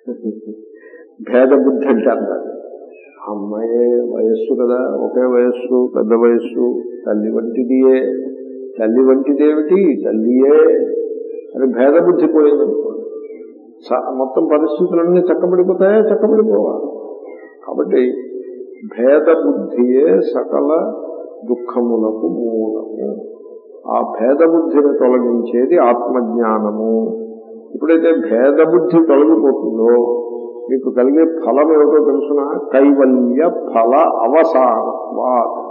భేద బుద్ధి అంటారు దాన్ని. అమ్మాయి వయస్సు కదా ఒకే వయస్సు పెద్ద వయస్సు తల్లి వంటిదియే తల్లి వంటిదేమిటి తల్లియే అని భేద బుద్ధి పోయిందనుకోండి స- మొత్తం పరిస్థితులన్నీ చక్కబడిపోతాయా చక్కబడిపోవా కాబట్టి భేద బుద్ధియే సకల దుఃఖములకు మూలము ఆ భేద బుద్ధిని తొలగించేది ఆత్మజ్ఞానము ఎప్పుడైతే భేద బుద్ధి తొలగిపోతుందో మీకు కలిగే ఫలం ఏమిటో తెలుసిన కైవల్య ఫల అవసానవా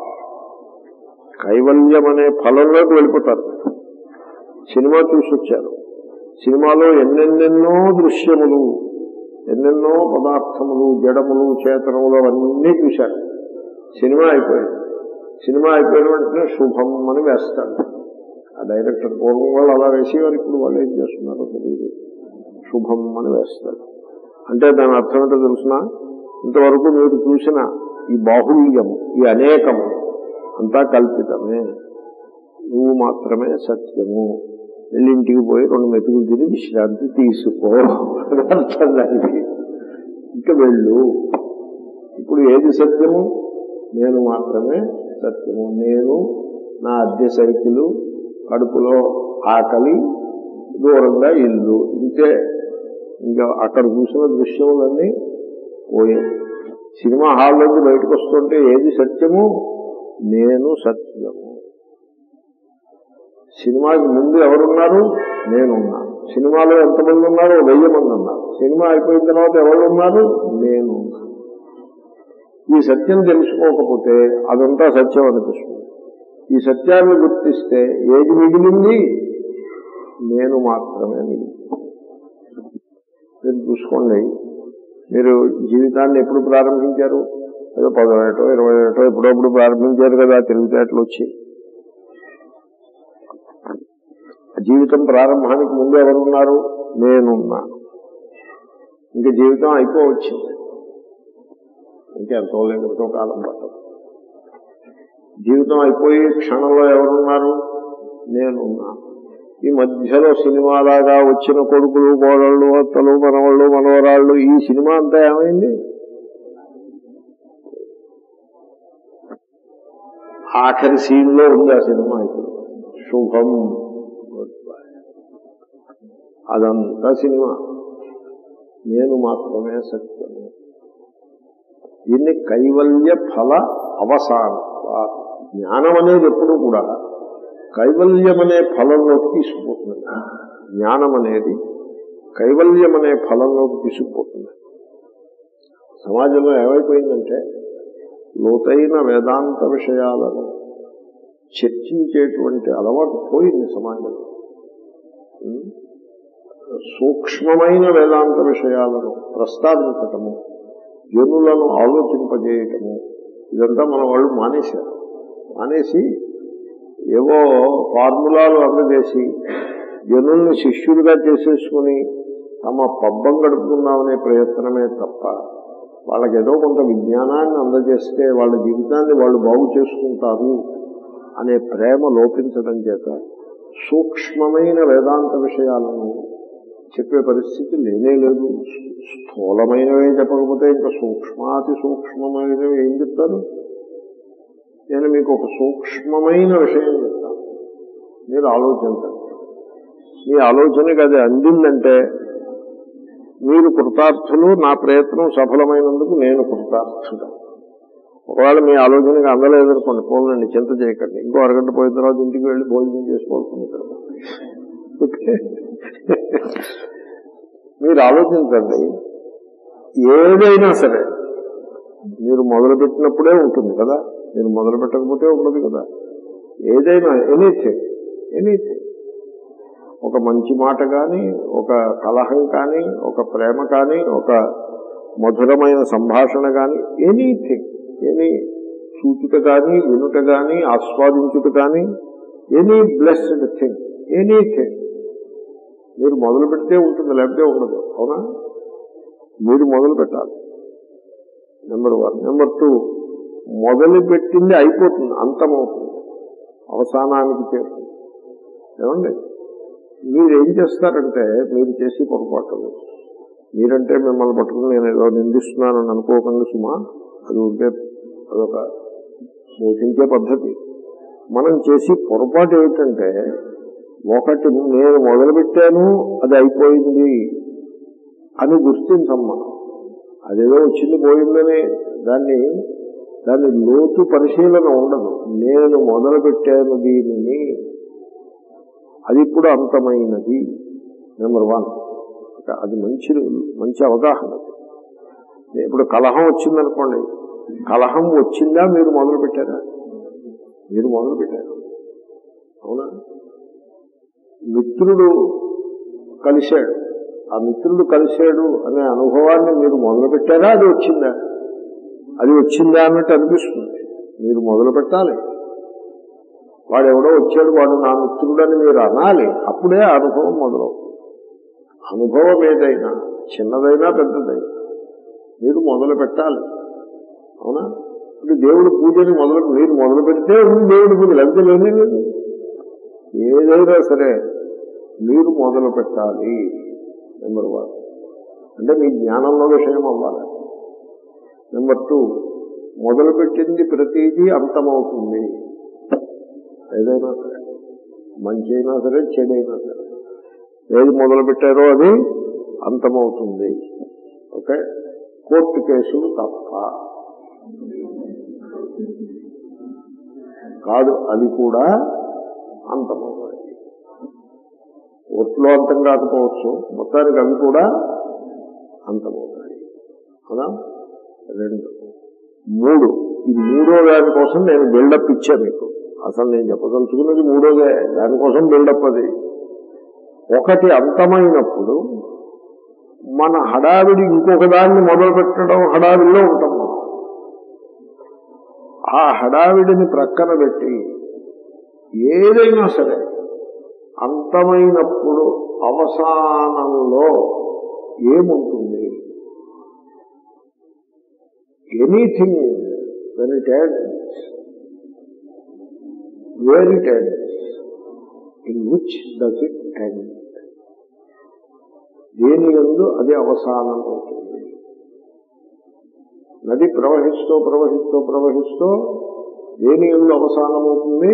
కైవల్యం అనే ఫలంలోకి వెళ్ళిపోతారు సినిమా చూసి వచ్చారు సినిమాలో ఎన్నెన్నెన్నో దృశ్యములు ఎన్నెన్నో పదార్థములు జడములు చేతనములు అవన్నీ చూశారు సినిమా అయిపోయింది సినిమా అయిపోయిన వెంటనే శుభం అని వేస్తాడు ఆ డైరెక్టర్ పూర్వం వాళ్ళు అలా వేసేవారు ఇప్పుడు వాళ్ళు ఏం చేస్తున్నారో తెలియదు శుభం అని వేస్తాడు అంటే దాని అర్థం ఏంటో తెలుసిన ఇంతవరకు మీరు చూసిన ఈ బాహుల్యము ఈ అనేకము అంతా కల్పితమే నువ్వు మాత్రమే సత్యము వెళ్ళి ఇంటికి పోయి రెండు మెతుకులు తిని విశ్రాంతి తీసుకో అని అర్థం దానికి ఇంకా వెళ్ళు ఇప్పుడు ఏది సత్యము నేను మాత్రమే సత్యము నేను నా అద్దె సైకిలు కడుపులో ఆకలి దూరంగా ఇల్లు ఇంతే ఇంకా అక్కడ చూసిన దృశ్యములన్నీ పోయాయి సినిమా హాల్ నుంచి బయటకు వస్తుంటే ఏది సత్యము నేను సత్యము సినిమాకి ముందు ఎవరున్నారు నేనున్నాను సినిమాలో ఎంతమంది ఉన్నారు వెయ్యి మంది ఉన్నారు సినిమా అయిపోయిన తర్వాత ఎవరు ఉన్నారు నేను ఈ సత్యం తెలుసుకోకపోతే అదంతా సత్యం అనిపిస్తుంది ఈ సత్యాన్ని గుర్తిస్తే ఏది మిగిలింది నేను మాత్రమే మిగిలింది మీరు చూసుకోండి మీరు జీవితాన్ని ఎప్పుడు ప్రారంభించారు ఏదో పదో ఏటో ఇరవై ఏటో ఎప్పుడప్పుడు ప్రారంభించారు కదా తెలివితేటలు వచ్చి జీవితం ప్రారంభానికి ముందు ఎవరున్నారు నేనున్నాను ఇంకా జీవితం అయిపోవచ్చింది ఇంకెంతో లేదంతో కాలం పట్టదు జీవితం అయిపోయి క్షణంలో ఎవరున్నారు నేనున్నాను ఈ మధ్యలో సినిమాలాగా వచ్చిన కొడుకులు కోడళ్ళు అత్తలు మనవాళ్ళు మనవరాళ్ళు ఈ సినిమా అంతా ఏమైంది ఆఖరి సీన్ లో ఉంది ఆ సినిమా ఇప్పుడు శుభం అదంతా సినిమా నేను మాత్రమే సత్యము దీన్ని కైవల్య ఫల అవసానం జ్ఞానం అనేది ఎప్పుడు కూడా కైవల్యం అనే ఫలంలోకి తీసుకుపోతుంది జ్ఞానం అనేది కైవల్యం అనే ఫలంలోకి తీసుకుపోతుంది సమాజంలో ఏమైపోయిందంటే లోతైన వేదాంత విషయాలను చర్చించేటువంటి అలవాటు పోయింది సమాజంలో ఉం? సూక్ష్మమైన వేదాంత విషయాలను ప్రస్తావించటము జనులను ఆలోచింపజేయటము ఇదంతా మన వాళ్ళు మానేశారు మానేసి ఏవో ఫార్ములాలు అందజేసి జనుల్ని శిష్యులుగా చేసేసుకుని తమ పబ్బం గడుపుకుందామనే ప్రయత్నమే తప్ప వాళ్ళకి ఏదో కొంత విజ్ఞానాన్ని అందజేస్తే వాళ్ళ జీవితాన్ని వాళ్ళు బాగు చేసుకుంటారు అనే ప్రేమ లోపించడం చేత సూక్ష్మమైన వేదాంత విషయాలను చెప్పే పరిస్థితి లేనే లేదు స్థూలమైనవే చెప్పకపోతే ఇంకా సూక్ష్మాతి సూక్ష్మమైనవి ఏం చెప్తారు నేను మీకు ఒక సూక్ష్మమైన విషయం చెప్తాను మీరు ఆలోచించండి మీ ఆలోచనకి అది అందిందంటే మీరు కృతార్థులు నా ప్రయత్నం సఫలమైనందుకు నేను కృతార్థుడు ఒకవేళ మీ ఆలోచనకి అందలేదనుకోండి పోలండి చింత చేయకండి ఇంకో అరగంట పోయిన తర్వాత ఇంటికి వెళ్ళి భోజనం చేసుకోవాల్సింది ఇక్కడ ఓకే మీరు ఆలోచించండి ఏదైనా సరే మీరు మొదలు పెట్టినప్పుడే ఉంటుంది కదా మీరు మొదలు పెట్టకపోతే ఉండదు కదా ఏదైనా ఎనీథింగ్ ఎనీథింగ్ ఒక మంచి మాట కానీ ఒక కలహం కానీ ఒక ప్రేమ కానీ ఒక మధురమైన సంభాషణ కానీ ఎనీథింగ్ ఎనీ చూచుట కానీ వినుట కానీ ఆస్వాదించుట కానీ ఎనీ బ్లెస్డ్ థింగ్ ఎనీథింగ్ మీరు మొదలు పెడితే ఉంటుంది లేకపోతే ఉండదు అవునా మీరు మొదలు పెట్టాలి నెంబర్ వన్ నెంబర్ టూ మొదలు పెట్టింది అయిపోతుంది అంతమవుతుంది అవసానానికి చేరుతుంది ఏమండి మీరు ఏం చేస్తారంటే మీరు చేసి పొరపాటు మీరంటే మిమ్మల్ని పట్టుకుని నేను ఏదో నిందిస్తున్నానని అనుకోకండి సుమా అది ఉంటే అదొక బోధించే పద్ధతి మనం చేసి పొరపాటు ఏమిటంటే ఒకటి నేను మొదలుపెట్టాను అది అయిపోయింది అని గుర్తించం మనం అదేదో వచ్చింది పోయిందని దాన్ని దాని లోతు పరిశీలన ఉండదు నేను మొదలు పెట్టాను దీనిని అది ఇప్పుడు అంతమైనది నెంబర్ వన్ అది మంచి మంచి అవగాహన అది. ఇప్పుడు కలహం వచ్చిందనుకోండి కలహం వచ్చిందా మీరు మొదలు పెట్టారా మీరు మొదలు పెట్టారు అవునా మిత్రుడు కలిశాడు ఆ మిత్రుడు కలిశాడు అనే అనుభవాన్ని మీరు మొదలు పెట్టారా అది వచ్చిందా అది వచ్చిందా అన్నట్టు అనిపిస్తుంది మీరు మొదలు పెట్టాలి వాడు ఎవడో వచ్చాడు వాడు నా మిత్రుడని మీరు అనాలి అప్పుడే ఆ అనుభవం మొదలవుతుంది అనుభవం ఏదైనా చిన్నదైనా పెద్దదైనా మీరు మొదలు పెట్టాలి అవునా ఇప్పుడు దేవుడి పూజని మొదలు మీరు మొదలు పెడితే ఉంది దేవుడి పూజ లేకపోతే లేనే లేదు ఏదైనా సరే మీరు మొదలు పెట్టాలి నెంబర్ వన్ అంటే మీ జ్ఞానంలో విషయం అవ్వాలి నెంబర్ టూ మొదలుపెట్టింది ప్రతిదీ అంతమవుతుంది ఏదైనా సరే మంచి అయినా సరే చెడైనా సరే ఏది మొదలు పెట్టారో అది అంతమవుతుంది ఓకే కోర్టు కేసులు తప్ప కాదు అది కూడా అంతమవుతాయి కోర్టులో అంతం కాకపోవచ్చు మొత్తానికి అవి కూడా అంతమవుతాయి కదా రెండు మూడు ఈ మూడో దాని కోసం నేను బిల్డప్ ఇచ్చా మీకు అసలు నేను చెప్పదలుచుకున్నది మూడోదే దానికోసం బిల్డప్ అది ఒకటి అంతమైనప్పుడు మన హడావిడి ఇంకొక దాన్ని మొదలు పెట్టడం హడావిడిలో ఉంటాం మనం. ఆ హడావిడిని ప్రక్కన పెట్టి ఏదైనా సరే అంతమైనప్పుడు అవసానంలో ఏముంటుంది anything when it ends where it ends in which does it end దేని ఎందు అది అవసానం అవుతుంది నది ప్రవహిస్తూ ప్రవహిస్తూ ప్రవహిస్తూ దేని ఎందు అవసానం అవుతుంది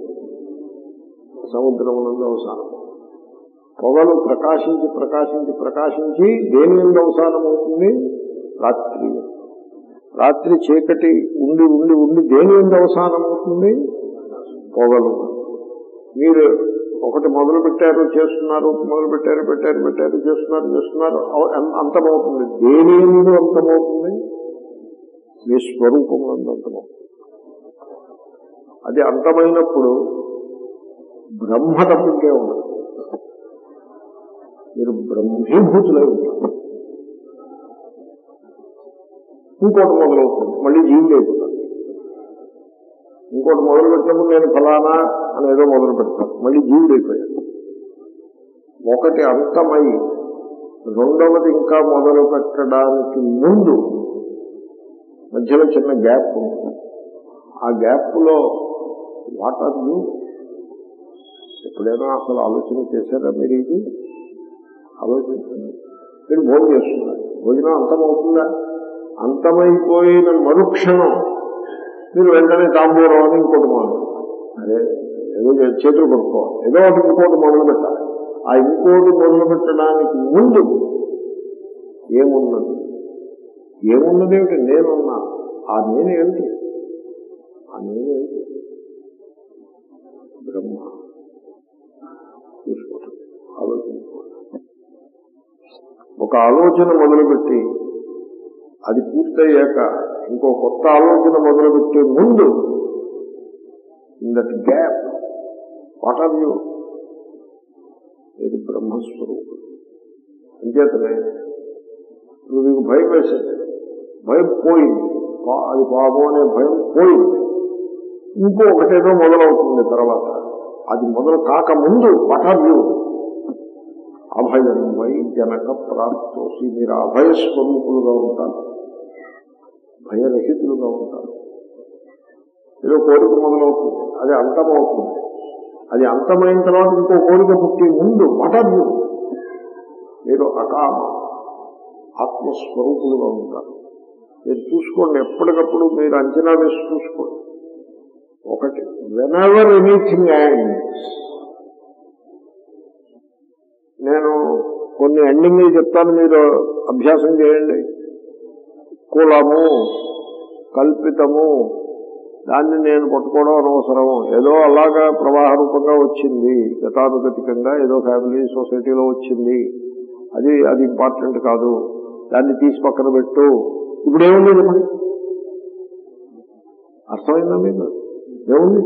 సముద్రం నందు అవసానం పొగలు ప్రకాశించి ప్రకాశించి ప్రకాశించి దేని ఎందు అవసానం అవుతుంది రాత్రి రాత్రి చీకటి ఉండి ఉండి ఉండి దేని ఎందు అవసానం అవుతుంది పొగలు మీరు ఒకటి మొదలు పెట్టారు చేస్తున్నారు మొదలు పెట్టారు పెట్టారు పెట్టారు చేస్తున్నారు చేస్తున్నారు అవ- అం- అంతమవుతుంది దేని ఎందు అంతమవుతుంది మీ స్వరూపం నందు అంతమవుతుంది అది అంతమైనప్పుడు బ్రహ్మ తప్పింకే ఉండదు మీరు బ్రహ్మీభూతులై ఉంటారు ఇంకోటి మొదలవుతుంది మళ్ళీ జీవులు అయిపోతారు ఇంకోటి మొదలు పెట్టినప్పుడు నేను ఫలానా అనేదో మొదలు పెడతాను మళ్ళీ జీవుడు అయిపోయాడు ఒకటి అంతమై రెండవది ఇంకా మొదలు పెట్టడానికి ముందు మధ్యలో చిన్న గ్యాప్ ఉంటుంది ఆ గ్యాప్ లో వాట్ ఆర్ యూ ఎప్పుడైనా అసలు ఆలోచన చేశారా మీరు ఇది ఆలోచించండి మీరు భోజనం చేస్తున్నారు భోజనం అంతమవుతుందా అంతమైపోయిన మరుక్షణం మీరు వెంటనే తాంబూరం అని ఇంకోటి మొదలు అదే ఏదో చే- చేతులు కొట్టుకోవాలి ఏదో ఒకటి ఇంకోటి మొదలు పెట్టాలి ఆ ఇంకోటి మొదలు పెట్టడానికి ముందు ఏమున్నది ఏమున్నది ఏమిటి నేనున్నా ఆ నేను ఏమిటి ఆ నేను ఏమిటి బ్రహ్మ చూసుకోండి ఆలోచించుకోండి ఒక ఆలోచన మొదలుపెట్టి అది పూర్తయ్యాక ఇంకో కొత్త ఆలోచన మొదలుపెట్టే ముందు in that gap what are you ఇది బ్రహ్మస్వరూపం అంచేతనే ఇప్పుడు మీకు భయం వేసింది భయం పోయింది పా- అది పాపం అనే భయం పోయింది ఇంకో ఒకటేదో మొదలవుతుంది తర్వాత అది మొదలు కాకముందు వాట్ ఆర్ యూ అభయం వై జనక ప్రాప్తోసి మీరు అభయ స్వరూపులుగా ఉంటారు భయరహితులుగా ఉంటారు ఏదో కోరిక మొదలవుతుంది అది అంతమవుతుంది అది అంతమైన తర్వాత ఇంకో కోరిక పుట్టే ముందు వాట్ ఆర్ యూ మీరు అకామ ఆత్మస్వరూపులుగా ఉంటారు మీరు చూసుకోండి ఎప్పటికప్పుడు మీరు అంచనా వేసి చూసుకోండి ఒకటి వెన్ ఎవర్ ఎనీథింగ్ యాండ్స్ నేను కొన్ని ఎండింగ్లు చెప్తాను మీరు అభ్యాసం చేయండి కులము కల్పితము దాన్ని నేను పట్టుకోవడం అనవసరం ఏదో అలాగా ప్రవాహ రూపంగా వచ్చింది గతానుగతికంగా ఏదో ఫ్యామిలీ సొసైటీలో వచ్చింది అది అది ఇంపార్టెంట్ కాదు దాన్ని తీసి పక్కన పెట్టు ఇప్పుడు ఏముంది చెప్పండి అర్థమైందా మీకు ఏముంది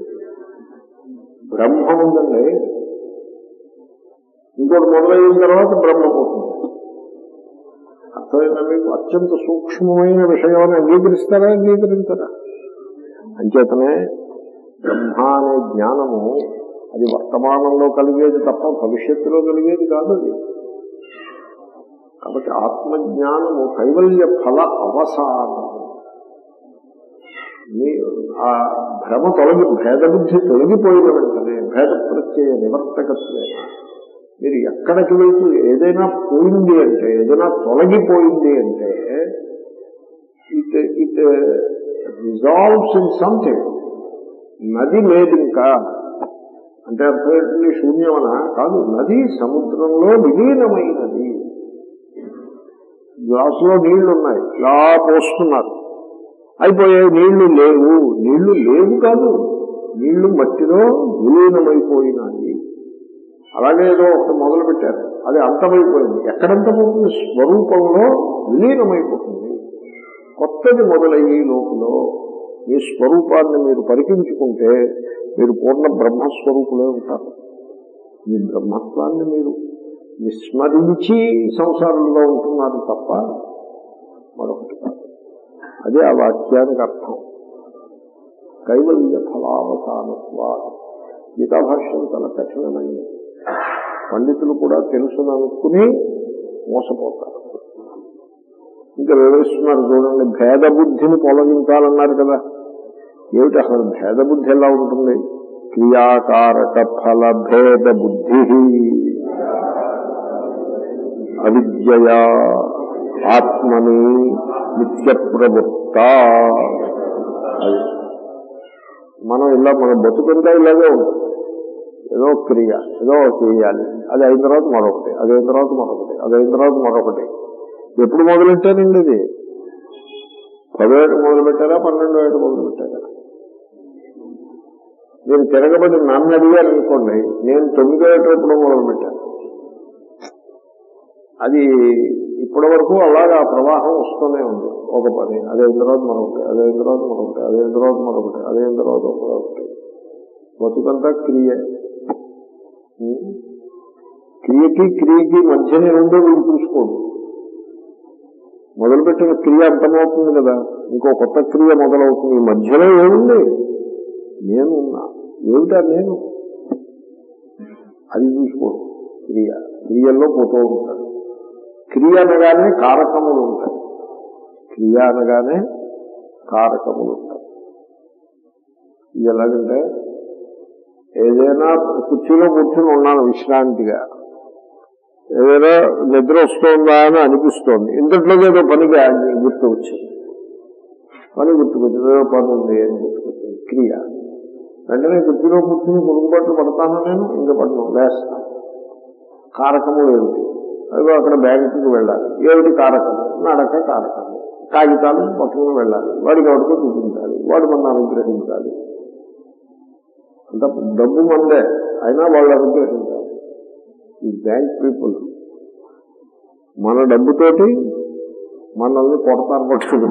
బ్రహ్మ ఉందండి ఇంకోటి మొదలైన తర్వాత బ్రహ్మ పోతుంది అర్థమైందా మీకు అత్యంత సూక్ష్మమైన విషయం అని అంగీకరిస్తారా అంగీకరించరా అంచేతనే బ్రహ్మ అనే జ్ఞానము అది వర్తమానంలో కలిగేది తప్ప భవిష్యత్తులో కలిగేది కాదు అది కాబట్టి ఆత్మజ్ఞానము కైవల్య ఫల అవసానము మీ ఆ భ్రమ తొలగి భేదబుద్ధి తొలగిపోయిన వెంటనే భేద ప్రత్యయ నివర్తకత్వేన మీరు ఎక్కడికి వెళ్తూ ఏదైనా పోయింది అంటే ఏదైనా తొలగిపోయింది అంటే it it resolves in something నది లేదు ఇంకా అంటే అర్థం శూన్యమన కాదు నది సముద్రంలో విలీనమైనది గ్లాసులో నీళ్లు ఉన్నాయి ఇలా పోస్తున్నారు అయిపోయాయి నీళ్లు లేవు నీళ్లు లేవు కాదు నీళ్లు మట్టిలో విలీనమైపోయినాయి అలాగే ఏదో ఒకటి మొదలు పెట్టారు అది అంతమైపోయింది ఎక్కడంతమవుతుంది స్వరూపంలో విలీనమైపోతుంది కొత్తది మొదలయ్యే లోపల మీ స్వరూపాన్ని మీరు పరికించుకుంటే మీరు పూర్ణ బ్రహ్మస్వరూపులే ఉంటారు మీ బ్రహ్మత్వాన్ని మీరు విస్మరించి సంసారంలో ఉంటున్నారు తప్ప మరొకటి కాదు అదే ఆ వాక్యానికి అర్థం కైవల్య ఫలావసానత్వా గీతా భాష్యం చాలా కఠినమైంది పండితులు కూడా తెలుసుననుకుని మోసపోతారు ఇంకా వివరిస్తున్నారు చూడండి భేద బుద్ధిని తొలగించాలన్నారు కదా ఏమిటి అసలు భేద బుద్ధి ఎలా ఉంటుంది క్రియాకారక ఫల భేద బుద్ధి అవిద్యయా ఆత్మని నిత్య ప్రవృత్త అది మనం ఇలా మన బతుకంతా ఇలాగే ఉంటుంది ఏదో క్రియ ఏదో చేయాలి అది అయిన తర్వాత మరొకటి అది అయిన తర్వాత మరొకటి అది అయిన తర్వాత మరొకటి ఎప్పుడు మొదలెట్టానండి ఇది పదో ఏడు మొదలు పెట్టారా పన్నెండో ఏడు మొదలు పెట్టారా నేను తిరగబడి నన్ను అడిగారు అనుకోండి నేను తొమ్మిదో ఏటప్పుడు మొదలు పెట్టాను అది ఇప్పటి వరకు అలాగా ఆ ప్రవాహం వస్తూనే ఉంది ఒక పని అదే తర్వాత మరొకటి అదే తర్వాత మరొకటి అదే తర్వాత మరొకటి అదే తర్వాత మరొకటి బతుకంతా క్రియ క్రియకి క్రియకి మధ్యనే ఉందో వీడు చూసుకోండి మొదలుపెట్టిన క్రియ అంతమవుతుంది కదా ఇంకో కొత్త క్రియ మొదలవుతుంది ఈ మధ్యలో ఏముంది నేను ఉన్నా ఏమిటా నేను అది చూసుకోండి క్రియ క్రియల్లో పోతూ ఉంటాడు క్రియ అనగానే కారకములు ఉంటాయి క్రియ అనగానే కారకములు ఉంటాయి ఇది ఎలాగంటే ఏదైనా కుర్చీలో కూర్చుని ఉన్నాను విశ్రాంతిగా ఏదైనా నిద్ర వస్తుందా అని అనిపిస్తోంది ఇంతట్లో ఏదో పనికి గుర్తు వచ్చింది పని గుర్తుకొచ్చింది ఏదో పని ఉంది అని గుర్తుకొచ్చింది క్రియ వెంటనే కుర్చీలో కూర్చుని పొరుగుబాట్లు పడతాను నేను ఇంకా పడను లేస్తాను కారకములు ఏమిటి అదిగో అక్కడ బ్యాంకుకి వెళ్ళాలి ఏమిటి కారకము నడక కారకము కాగితాలు పట్టుకుని వెళ్ళాలి వాడికి ఎవరికో చూపించాలి వాడు మన అనుగ్రహించాలి అంత డబ్బు మందే అయినా వాళ్ళు అనుగ్రహించాలి ఈ బ్యాంక్ పీపుల్ మన డబ్బుతోటి మనల్ని కొడతారు పట్టుకుని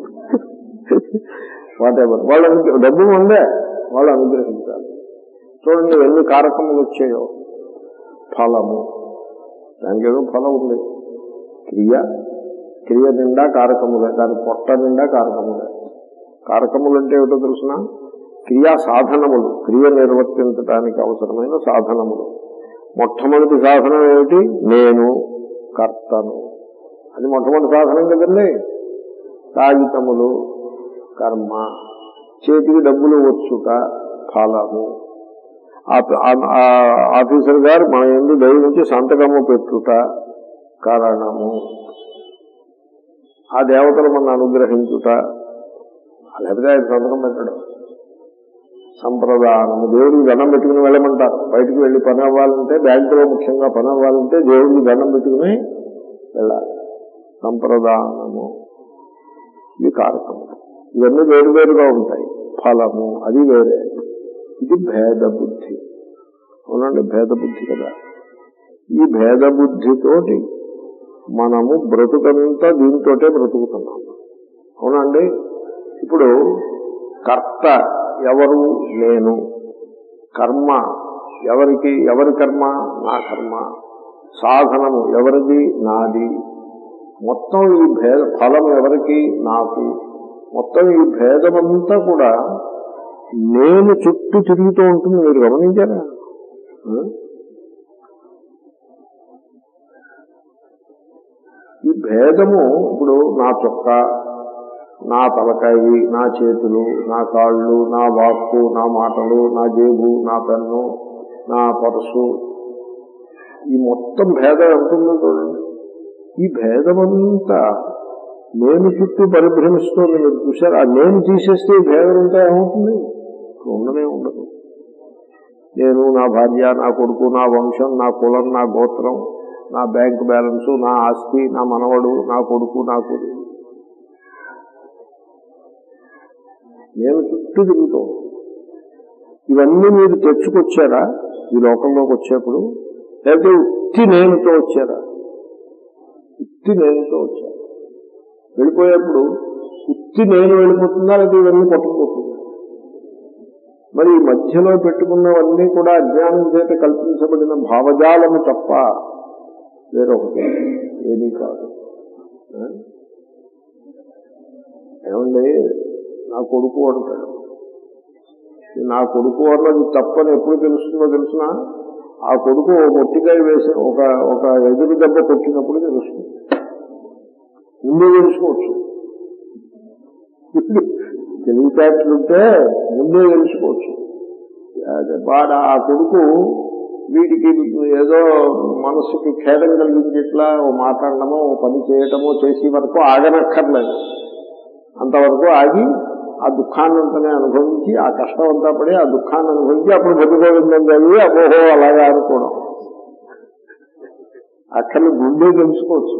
వాట్ ఎవర్ వాళ్ళ డబ్బు మందే వాళ్ళు అనుగ్రహించాలి చూడండి ఎన్ని కారకములు వచ్చాయో ఫలము దానికి ఏదో ఫలం ఉంది క్రియ క్రియ నిండా కారకములే దాని పొట్ట నిండా కారకములే కారకములు అంటే ఏమిటో తెలుసిన క్రియా సాధనములు క్రియ నిర్వర్తించడానికి అవసరమైన సాధనములు మొట్టమొదటి సాధనం ఏమిటి నేను కర్తను అది మొట్టమొదటి సాధనం కదండి కాగితములు కర్మ చేతికి డబ్బులు వచ్చుట ఫలము ఆఫీసర్ గారు మన ఎందు దయ నుంచి సంతకము పెట్టుట కారణము ఆ దేవతలు మన అనుగ్రహించుట లేకపోతే ఆయన సంతకం పెట్టడం సంప్రదానము దేవుడికి దండం పెట్టుకుని వెళ్ళమంటారు బయటికి వెళ్ళి పని అవ్వాలంటే బ్యాంకులో ముఖ్యంగా పని అవ్వాలంటే దేవుడికి దండం పెట్టుకుని వెళ్ళాలి సంప్రదానము ఇవి కారకము ఇవన్నీ వేరు వేరుగా ఉంటాయి ఫలము అది వేరే ఇది భేద బుద్ధి అవునండి భేద బుద్ధి కదా ఈ భేద బుద్ధితోటి మనము బ్రతుకంతా దీంతోటే బ్రతుకుతున్నాము అవునండి ఇప్పుడు కర్త ఎవరు నేను కర్మ ఎవరికి ఎవరి కర్మ నా కర్మ సాధనము ఎవరిది నాది మొత్తం ఈ భేద ఫలం ఎవరికి నాకు మొత్తం ఈ భేదమంతా కూడా నేను చుట్టూ తిరుగుతూ ఉంటుంది మీరు గమనించారా ఆ? ఈ భేదము ఇప్పుడు నా చొక్కా నా తలకాయి నా చేతులు నా కాళ్ళు నా వాక్కు నా మాటలు నా జేబు నా పెన్ను నా పర్సు ఈ మొత్తం భేదం ఎంత ఉందో చూడండి ఈ భేదమంతా నేను చుట్టూ పరిభ్రమిస్తోంది మీరు చూశారు ఆ నేను తీసేస్తే ఈ భేదం ఉంటే ఏమవుతుంది ఉండనే ఉండదు నేను నా భార్య నా కొడుకు నా వంశం నా కులం నా గోత్రం నా బ్యాంక్ బ్యాలెన్స్ నా ఆస్తి నా మనవడు నా కొడుకు నా కొడుకు నేను చుట్టూ తిరుగుతూ ఇవన్నీ మీరు తెచ్చుకొచ్చారా ఈ లోకంలోకి వచ్చేప్పుడు లేకపోతే ఉత్తి నేనుతో వచ్చారా ఉత్తి నేనుతో వచ్చారా వెళ్ళిపోయేప్పుడు ఉత్తి నేను వెళ్ళిపోతుందా లేదా ఇవన్నీ పట్టుకుపోతుందా మరి ఈ మధ్యలో పెట్టుకున్నవన్నీ కూడా అజ్ఞానం చేత కల్పించబడిన భావజాలము తప్ప వేరొకటి ఏమీ కాదు ఆ? ఏమండి నా కొడుకు అంటాడు నా కొడుకు అన్నది తప్పని ఎప్పుడు తెలుస్తుందో తెలిసిన ఆ కొడుకు ఓ మొట్టికాయ వేసి ఒక ఒక ఎదురు దెబ్బ కొట్టినప్పుడు తెలుస్తుంది ముందే తెలుసుకోవచ్చు తెలివితేటలుంటే ముందే తెలుసుకోవచ్చు అదే వాడు ఆ కొడుకు వీడికి ఏదో మనసుకి ఖేదం కలిగించేట్లా ఓ మాట్లాడటమో ఓ పని చేయటమో చేసే వరకు ఆగనక్కర్లేదు అంతవరకు ఆగి ఆ దుఃఖాన్ని అంతనే అనుభవించి ఆ కష్టం అంతా పడి ఆ దుఃఖాన్ని అనుభవించి అప్పుడు బతుకోవిందని చదివి అపోహో అలాగా అనుకోవడం అక్కడ గుండె తెలుసుకోవచ్చు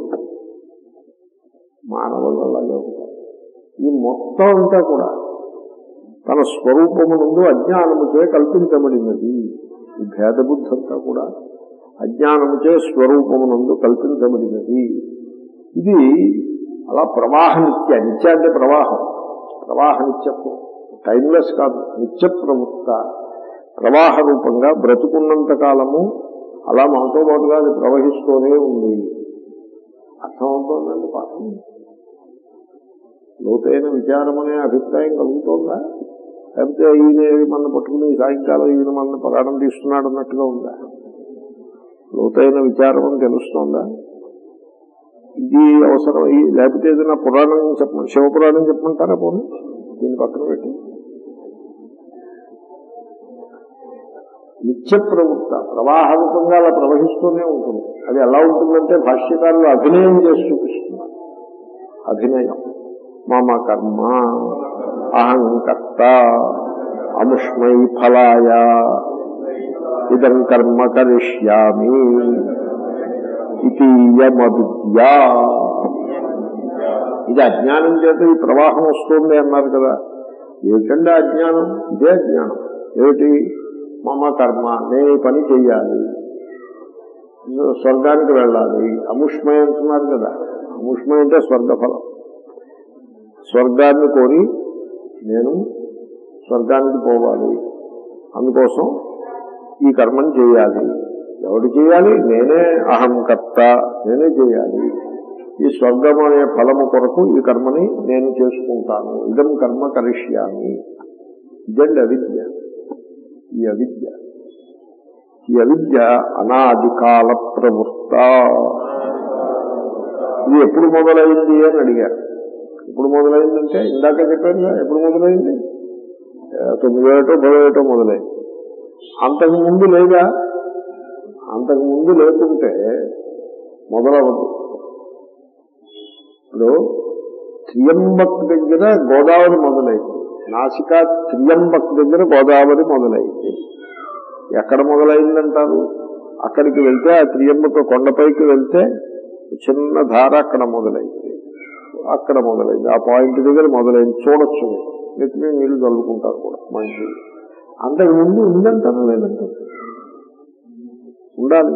మానవులు అలాగే ఉంటారు ఈ మొత్తం అంతా కూడా తన స్వరూపము నుండి అజ్ఞానముచే కల్పించబడినది ఈ భేదబుద్ధి అంతా కూడా అజ్ఞానముచే స్వరూపమునందు కల్పించబడినది ఇది అలా ప్రవాహ నిత్య నిత్య అంటే ప్రవాహం ప్రవాహ నిత్యత్వం టైమ్లెస్ కాదు నిత్య ప్రవృత్త ప్రవాహ రూపంగా బ్రతుకున్నంత కాలము అలా మనతో పాటుగా అది ప్రవహిస్తూనే ఉంది అర్థమవుతోందండి పాఠం లోతైన విచారం అనే అభిప్రాయం కలుగుతోందా లేకపోతే ఈయన మన పట్టుకుని సాయంకాలం ఈయన మన పరాణం తీస్తున్నాడు అన్నట్టుగా ఉందా లోతైన విచారం అని తెలుస్తోందా ఇది అవసరం ఈ లేకపోతే ఏదైనా పురాణం చెప్ప శివపురాణం చెప్పమంటారా పోనీ దీని పక్కన పెట్టి నిత్య ప్రవృత్త ప్రవాహరూపంగా అలా ప్రవహిస్తూనే ఉంటుంది అది ఎలా ఉంటుందంటే భాష్యకారులు అభినయం చేసి చూపిస్తున్నారు అభినయం మమ కర్మ అహంకర్త అముష్మై ఫలాయ ఇదం కర్మ కరిష్యామి ఇతీయమవిద్యా ఇది అజ్ఞానం చేత ఈ ప్రవాహం వస్తుంది అన్నారు కదా ఏమిటండి అజ్ఞానం ఇదే అజ్ఞానం ఏమిటి మమ కర్మ నేను ఈ పని చెయ్యాలి స్వర్గానికి వెళ్ళాలి అముష్మయ అంటున్నారు కదా అముష్మయ అంటే స్వర్గఫలం స్వర్గాన్ని కోరి నేను స్వర్గానికి పోవాలి అందుకోసం ఈ కర్మని చేయాలి ఎవరు చేయాలి నేనే అహం కర్త నేనే చేయాలి ఈ స్వర్గం అనే ఫలము కొరకు ఈ కర్మని నేను చేసుకుంటాను ఇదం కర్మ కరిష్యామి ఇదండి అవిద్య ఈ అవిద్య ఈ అవిద్య అనాది కాల ప్రవృత్త ఇది ఎప్పుడు మొదలైంది అని అడిగారు ఎప్పుడు మొదలైందంటే ఇందాక చెప్పాను ఎప్పుడు మొదలైంది తొమ్మిదేటో పదేటో మొదలైంది అంతకు ముందు లేదా అంతకు ముందు లేకుంటే మొదలవద్దు ఇప్పుడు త్రియంబక్ దగ్గర గోదావరి మొదలైంది నాసిక త్రియంబక్ దగ్గర గోదావరి మొదలైంది ఎక్కడ మొదలైందంటారు అక్కడికి వెళ్తే ఆ త్రియంబక కొండపైకి వెళ్తే చిన్న ధార అక్కడ మొదలైంది అక్కడ మొదలైంది ఆ పాయింట్ దగ్గర మొదలైంది చూడొచ్చు మీరు. నెత్తి మీద నీళ్లు చల్లుకుంటారు కూడా మంచిది అంతకు ముందు ఉందంటారా లేదంటారు ఉండాలి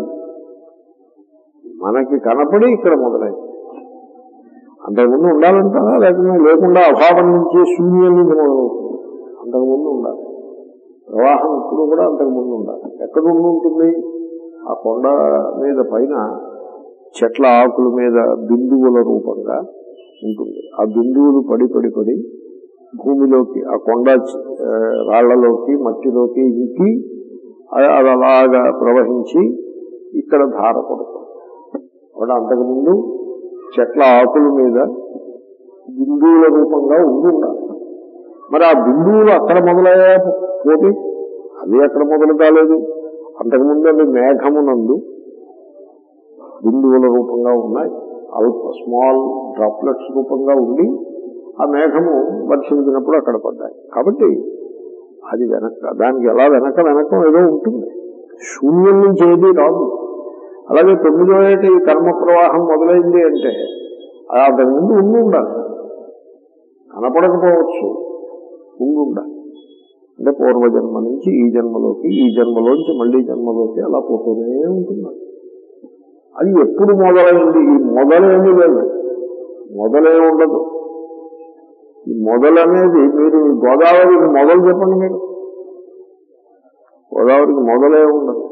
మనకి కనపడి ఇక్కడ మొదలైంది అంతకుముందు ఉండాలంటారా లేకుండా లేకుండా అభావం నుంచి శూన్యం నుంచి మొదలవుతుంది అంతకుముందు ఉండాలి ప్రవాహం ఇప్పుడు కూడా అంతకుముందు ఉండాలి ఎక్కడ ఉండి ఉంటుంది ఆ కొండ మీద పైన చెట్ల ఆకుల మీద బిందువుల రూపంగా ఉంటుంది ఆ బిందువులు పడి పడి పడి భూమిలోకి ఆ కొండ ఆ, రాళ్లలోకి మట్టిలోకి ఇంకి అది అది అలాగా ప్రవహించి ఇక్కడ ధార పడుతుంది కాబట్టి అంతకుముందు చెట్ల ఆకుల మీద బిందువుల రూపంగా ఉండి ఉండాలి మరి ఆ బిందువులు అక్కడ మొదలయ్యా పోటీ అవి అక్కడ మొదలు కాలేదు అంతకుముందు అవి మేఘమునందు బిందువుల రూపంగా ఉన్నాయి అల్ప స్మాల్ డ్రాప్లెట్స్ రూపంగా ఉండి ఆ మేఘము వర్షించినప్పుడు అక్కడ పడ్డాయి కాబట్టి అది వెనక దానికి ఎలా వెనక వెనకం ఏదో ఉంటుంది శూన్యం నుంచి ఏది రాదు అలాగే తొమ్మిదో ఏట ఈ కర్మ ప్రవాహం మొదలైంది అంటే అది అంతకు ముందు ఉండి ఉండాలి కనపడకపోవచ్చు ఉండి ఉండాలి అంటే పూర్వజన్మ నుంచి ఈ జన్మలోకి ఈ జన్మలోంచి మళ్ళీ జన్మలోకి అలా పోతూనే ఉంటుంది అది ఎప్పుడు మొదలైంది ఈ మొదలేమీ లేదు మొదలే ఉండదు ఈ మొదలనేది మీరు గోదావరికి మొదలు చెప్పండి మీరు గోదావరికి మొదలే ఉండదు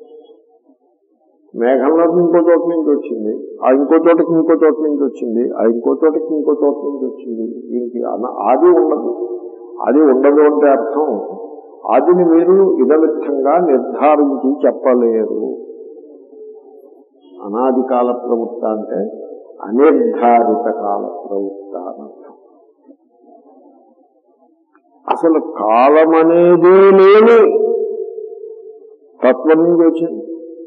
మేఘంలోకి ఇంకో చోట నుంచి వచ్చింది ఆ ఇంకో చోటకి ఇంకో చోట నుంచి వచ్చింది ఆ ఇంకో చోటకి ఇంకో చోట నుంచి వచ్చింది దీనికి అన- ఆది ఉండదు ఆది ఉండదు అంటే అర్థం ఆదిని మీరు ఇదమిత్తంగా నిర్ధారించి చెప్పలేరు అనాది కాల ప్రవృత్త అంటే అనిర్ధారిత కాల ప్రవృత్త అని అర్థం అసలు కాలం అనేదే లేని తత్వం నుంచి వచ్చింది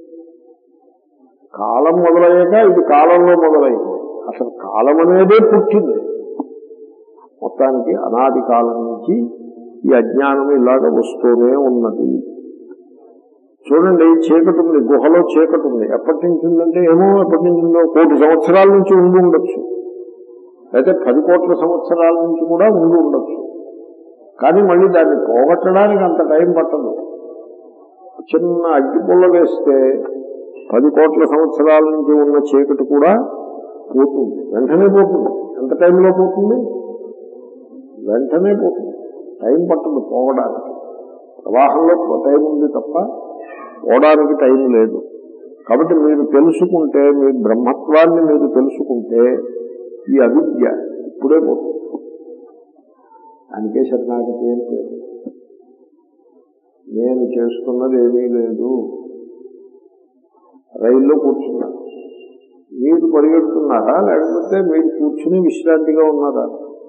కాలం మొదలయ్యాక ఇది కాలంలో మొదలైంది అసలు కాలం అనేదే పుట్టింది మొత్తానికి అనాది కాలం నుంచి ఈ అజ్ఞానం ఇలాగ వస్తూనే ఉన్నది చూడండి చీకటి ఉంది గుహలో చీకటి ఉంది ఎప్పటి నుంచి ఉందంటే ఏమో ఎప్పటి నుంచి ఉందో కోటి సంవత్సరాల నుంచి ఉండి ఉండొచ్చు అయితే పది కోట్ల సంవత్సరాల నుంచి కూడా ఉండి ఉండొచ్చు కానీ మళ్ళీ దాన్ని పోగొట్టడానికి అంత టైం పట్టదు చిన్న అగ్గిపుల్ల వేస్తే పది కోట్ల సంవత్సరాల నుంచి ఉన్న చీకటి కూడా పోతుంది వెంటనే పోతుంది ఎంత టైంలో పోతుంది వెంటనే పోతుంది టైం పట్టదు పోవడానికి ప్రవాహంలో టైం ఉంది తప్ప పోవడానికి టైం లేదు కాబట్టి మీరు తెలుసుకుంటే మీ బ్రహ్మత్వాన్ని మీరు తెలుసుకుంటే ఈ అవిద్య ఇప్పుడే పోతుంది దానికే శరణాగతి ఏం లేదు నేను చేస్తున్నది ఏమీ లేదు రైల్లో కూర్చున్నాను మీరు పరిగెడుతున్నారా లేకపోతే మీరు కూర్చుని విశ్రాంతిగా ఉన్నారా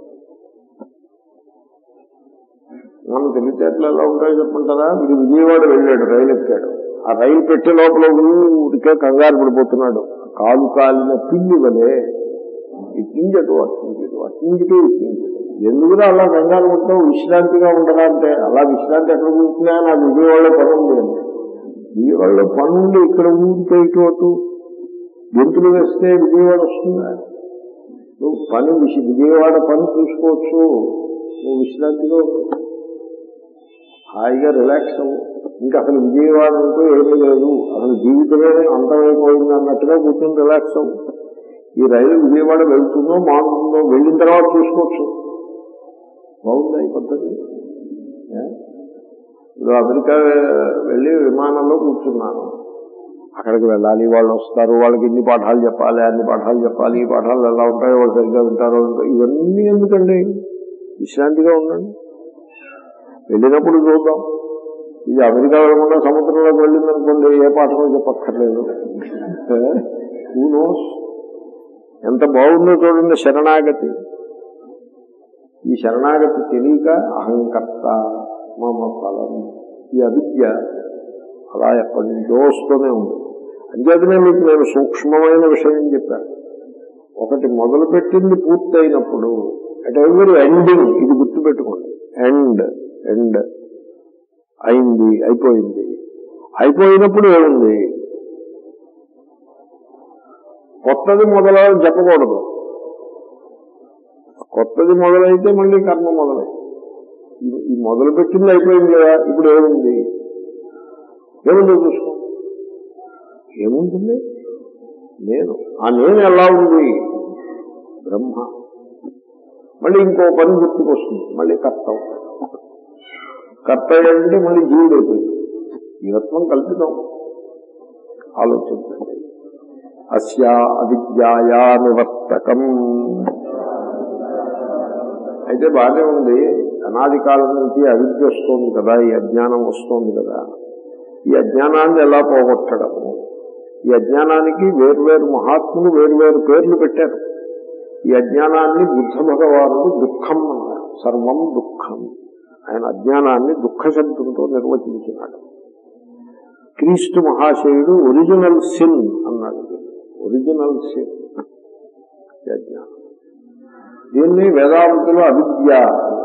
మనం తెలివితేటలు ఎలా ఉంటాయో చెప్పంటారా వీడు విజయవాడ వెళ్ళాడు రైలు ఎక్కాడు ఆ రైలు పెట్టే లోపల ఊరికే కంగారు పడిపోతున్నాడు కాలు కాలిన పిల్లి వలే ఇట్టించటు అట్టించటు అట్టించటు ఇట్టించటు ఎందుకురా అలా కంగారు పడతావు విశ్రాంతిగా ఉండరా అంటే అలా విశ్రాంతి ఎక్కడ కూర్చున్నా నాకు విజయవాడలో పని ఉంది అంటే విజయవాడలో పని ఉంది ఇక్కడ ఊరికే ఇటు అటు గొంతులు వేస్తే విజయవాడ వస్తుందా నువ్వు పని విష- విజయవాడ పని చూసుకోవచ్చు నువ్వు విశ్రాంతిగా ఉండు. హాయిగా రిలాక్స్ అవ్వు ఇంకా అసలు విజయవాడ అంటూ ఏమీ లేదు అసలు జీవితమే అంతమైపోయింది అన్నట్టుగా కూర్చొని రిలాక్స్ అవ్వు ఈ రైలు విజయవాడ వెళ్తుందో మానుతుందో వెళ్ళిన తర్వాత చూసుకోవచ్చు బాగుందా ఈ పద్ధతి ఏ? ఇప్పుడు అమెరికా వెళ్ళి విమానంలో కూర్చున్నాను అక్కడికి వెళ్ళాలి వాళ్ళు వస్తారు వాళ్ళకి ఇన్ని పాఠాలు చెప్పాలి అన్ని పాఠాలు చెప్పాలి ఈ పాఠాలు ఎలా ఉంటాయో వాళ్ళు సరిగ్గా వింటారో ఇవన్నీ ఎందుకండి విశ్రాంతిగా ఉండండి వెళ్ళినప్పుడు చూద్దాం ఇది అమెరికా వెళ్ళకుండా సముద్రంలోకి వెళ్ళింది అనుకోండి ఏ పాఠమో చెప్పక్కర్లేదు హూ నోస్ ఎంత బాగుందో చూడండి శరణాగతి ఈ శరణాగతి తెలియక అహంకర్త మమ ఫలం ఈ అవిద్య అలా ఎప్పటి నుంచో వస్తూనే ఉంది అంచేతనే మీకు నేను సూక్ష్మమైన విషయం చెప్పాను ఒకటి మొదలుపెట్టింది పూర్తయినప్పుడు అట్ ఎవరి ఎండింగ్ ఇది గుర్తుపెట్టుకోండి ఎండ్ ఎండ్ అయింది అయిపోయింది అయిపోయినప్పుడు ఏముంది కొత్తది మొదలని చెప్పకూడదు కొత్తది మొదలైతే మళ్ళీ కర్మ మొదలై ఈ- ఈ మొదలు పెట్టింది అయిపోయింది కదా ఇప్పుడు ఏముంది ఏముందో చూసుకో ఏముంటుంది నేను ఆ నేను ఎలా ఉంది బ్రహ్మ మళ్ళీ ఇంకో పని గుర్తుకొస్తుంది మళ్ళీ కర్త అవుతాడు. కర్త అంటే మళ్ళీ జీవుడు అయిపోయింది జీవత్వం కల్పితం ఆలోచించండి అస్యా అవిద్యాయా నివర్తకం అయితే బాగానే ఉంది అనాది కాలం నుంచి అవిద్య వస్తోంది కదా ఈ అజ్ఞానం వస్తోంది కదా ఈ అజ్ఞానాన్ని ఎలా పోగొట్టడము ఈ అజ్ఞానానికి వేర్వేరు మహాత్ములు వేర్వేరు పేర్లు పెట్టారు ఈ అజ్ఞానాన్ని బుద్ధ భగవానుడు దుఃఖం అన్నారు సర్వం దుఃఖం ఆయన అజ్ఞానాన్ని దుఃఖ శబ్దంతో నిర్వచించినాడు క్రీస్తు మహాశయుడు ఒరిజినల్ సిన్ అన్నాడు ఒరిజినల్ సిన్ ఈ అజ్ఞానం దీన్ని వేదాంతులు అవిద్య అన్నారు.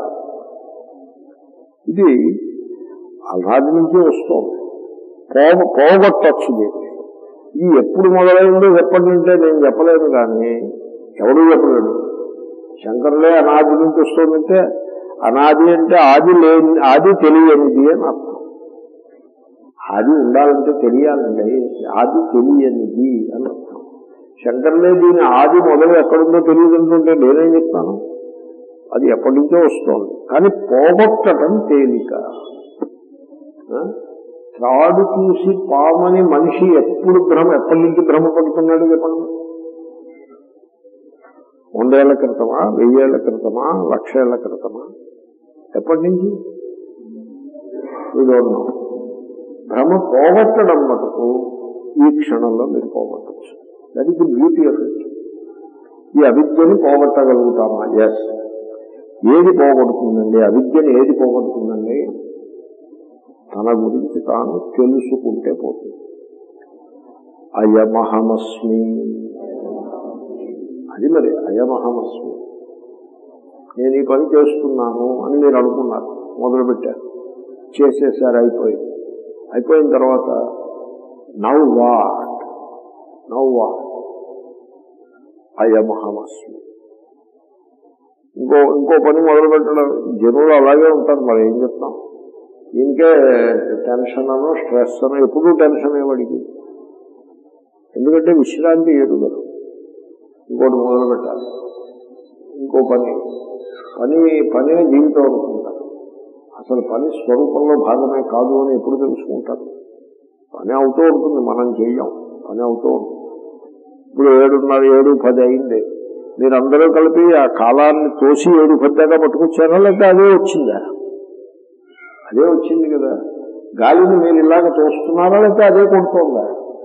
ఇది అలాది నుంచి వస్తుంది పోగ పోగొట్టచ్చు దీన్ని ఇది ఎప్పుడు మొదలైందో ఎప్పటి నుంచే నేను చెప్పలేను కానీ ఎవడు చెప్పలేడు శంకరులే అనాది నుంచి వస్తుందంటే అనాది అంటే ఆది లేని ఆది తెలియనిది అని అర్థం ఆది ఉండాలంటే తెలియాలండి ఆది తెలియనిది అని అర్థం శంకర్లే దీని ఆది మొదలు ఎక్కడుందో తెలియదు అంటుంటే నేనేం చెప్తాను అది ఎప్పటి నుంచో వస్తోంది కానీ పోగొట్టడం తేలిక ఆ? త్రాడు చూసి పామని మనిషి ఎప్పుడు భ్రమ ఎప్పటి నుంచి భ్రమ పడుతున్నాడు చెప్పండి వందేళ్ల క్రితమా వెయ్యేళ్ల క్రితమా లక్షేళ్ల క్రితమా ఎప్పటి నుంచి ఇదోన్నాం భ్రమ పోగొట్టడం మటుకు ఈ క్షణంలో మీరు పోగొట్టచ్చు that is the beauty of it ఈ అవిద్యని పోగొట్టగలుగుతామా ఎస్ ఏది పోగొడుతుందండి అవిద్యని ఏది పోగొడుతుందండి తన గురించి తాను తెలుసుకుంటే పోతుంది అయమహమస్మి అది మరి అయమహమస్మి నేను ఈ పని చేస్తున్నాను అని మీరు అనుకున్నారు మొదలుపెట్టారు చేసేసారు అయిపోయింది అయిపోయిన తర్వాత నవ్ వాట్ నవ్ వాట్ అయమహమస్మి ఇంకో ఇంకో పని మొదలు పెట్టడం జనులు అలాగే ఉంటారు మరి ఏం చెప్తాం దీనికే టెన్షన్ అనో స్ట్రెస్ అనో ఎప్పుడూ టెన్షన్ వాడికి ఎందుకంటే విశ్రాంతి ఎదుగరు ఇంకోటి మొదలు పెట్టాలి ఇంకో పని పని పనే జీవితం అనుకుంటారు అసలు పని స్వరూపంలో భాగమే కాదు అని ఎప్పుడు తెలుసుకుంటారు పని అవుతూ ఉంటుంది మనం చెయ్యం పని అవుతూ ఉంటుంది ఇప్పుడు ఏడున్నర ఏడు పది అయింది మీరందరూ కలిపి ఆ కాలాన్ని తోసి ఏడు పది దాకా పట్టుకొచ్చారా లేకపోతే అదే వచ్చిందా అదే వచ్చింది కదా గాలిని మీరు ఇలాగ తోస్తున్నారా లేకపోతే అదే కొడుతోందా